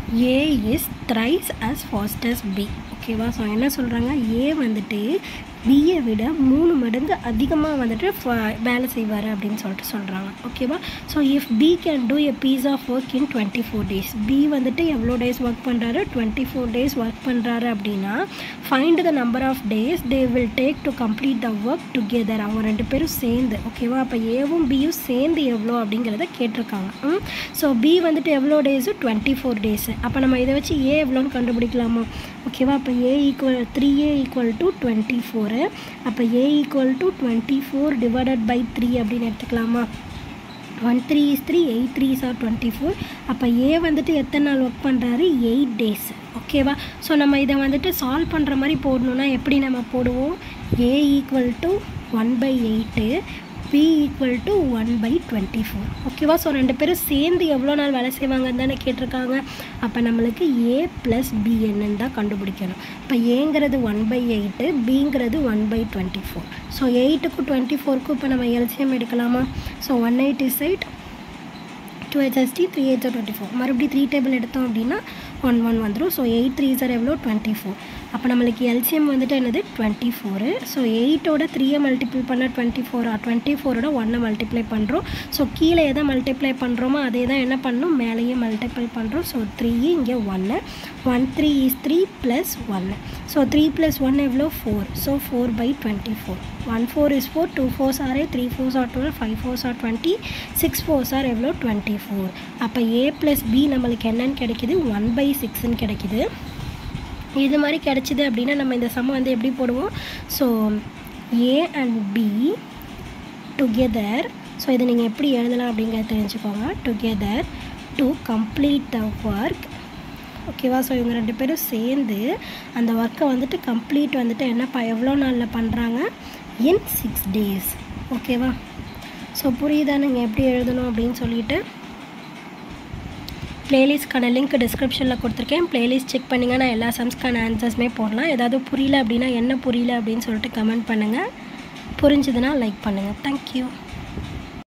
A is thrice as fast as B ஓகேவா so என்ன சொல்கிறாங்க ஏ வந்துட்டு பியை விட மூணு மடங்கு அதிகமாக வந்துட்டு ஃப- வேலை செய்வார் அப்படின்னு சொல்லிட்டு சொல்கிறாங்க ஓகேவா so if B can do a piece of work in twenty four days B வந்துட்டு எவ்வளோ டேஸ் ஒர்க் பண்ணுறாரு டுவெண்ட்டி ஃபோர் டேஸ் ஒர்க் பண்ணுறாரு அப்படின்னா find the number of days they will take to complete the work together அவங்க ரெண்டு பேரும் சேர்ந்து ஓகேவா அப்போ ஏவும் பியும் சேர்ந்து எவ்வளோ அப்படிங்கிறத கேட்டிருக்காங்க ஸோ பி வந்துட்டு எவ்வளோ டேஸு டுவெண்ட்டி ஃபோர் டேஸு அப்போ நம்ம இதை வச்சு ஏ எவ்வளோன்னு கண்டுபிடிக்கலாமா ஓகேவா அப்போ A equal three A equal to twenty four அப்போ A equal to twenty four divided by three அப்படின்னு எடுத்துக்கலாமா one three is three eight three are twenty four அப்போ ஏ வந்துட்டு எத்தனை நாள் ஒர்க் பண்ணுறாரு எயிட் டேஸ் ஓகேவா ஸோ நம்ம இதை வந்துட்டு சால்வ் பண்ணுற மாதிரி போடணுன்னா எப்படி நம்ம போடுவோம் A equal to one by eight B equal to one by twenty four ஓகேவா ஸோ ரெண்டு பேரும் சேர்ந்து எவ்வளோ நாள் வேலை செய்வாங்கன்னு தானே கேட்டிருக்காங்க அப்போ நம்மளுக்கு ஏ ப்ளஸ் பி என்னன்னு தான் கண்டுபிடிக்கணும் இப்போ ஏங்கிறது ஒன் பை எயிட்டு பிங்கிறது one by twenty four so எயிட்டுக்கும் டுவெண்ட்டி ஃபோருக்கும் இப்போ நம்ம எல்சிஎம் எடுக்கலாமா so one eight is eight two HST three eight twenty four மறுபடியும் த்ரீ டேபிள் எடுத்தோம் அப்படின்னா ஒன் ஒன் வந்துடும் ஸோ எயிட் த்ரீ சார் எவ்வளோ டுவெண்ட்டி ஃபோர் அப்போ நம்மளுக்கு எல்சிஎம் வந்துட்டு என்னது டுவெண்ட்டி ஃபோரு ஸோ எயிட்டோட த்ரீயை மல்டிப்ளை பண்ணால் டுவெண்ட்டி ஃபோரா டுவெண்ட்டி ஃபோரோட ஒன்னை மல்டிப்ளை பண்ணுறோம் ஸோ கீழே எதை மல்டிப்ளை பண்ணுறோமோ அதே தான் என்ன பண்ணணும் மேலேயே மல்டிப்ளை பண்ணுறோம் ஸோ த்ரீ இங்கே ஒன்று one three is three plus ஒன்று ஸோ த்ரீ ப்ளஸ் ஒன் எவ்வளோ four so four by twenty four one four is four two fours are three fours are twelve five fours are twenty six fours are எவ்வளோ twenty four அப்போ A plus B நம்மளுக்கு என்னன்னு கிடைக்குது one by சிக்ஸ்ன்னு கிடைக்குது இது மாதிரி கிடைச்சிது அப்படின்னா நம்ம இந்த சம்ம வந்து எப்படி போடுவோம் so A and B together so இதை நீங்கள் எப்படி எழுதலாம் அப்படிங்கிறத தெரிஞ்சுக்கோங்க together to complete the work ஓகேவா ஸோ இவங்க ரெண்டு பேரும் சேர்ந்து அந்த ஒர்க்கை வந்துட்டு கம்ப்ளீட் வந்துட்டு என்னப்பா எவ்வளோ நாளில் பண்ணுறாங்க இன் சிக்ஸ் டேஸ் ஓகேவா ஸோ புரியுதா நீங்கள் எப்படி எழுதணும் அப்படின்னு சொல்லிட்டு பிளேலிஸ்ட்க்கான லிங்க் டிஸ்கிரிப்ஷனில் கொடுத்துருக்கேன் பிளேலிஸ்ட் செக் பண்ணுங்கள் நான் எல்லா சம்ஸ்க்கான ஆன்சர்ஸுமே போடலாம் ஏதாவது புரியல அப்படின்னா என்ன புரியல அப்படின்னு சொல்லிட்டு கமெண்ட் பண்ணுங்கள் புரிஞ்சுதுன்னா லைக் பண்ணுங்கள் தேங்க்யூ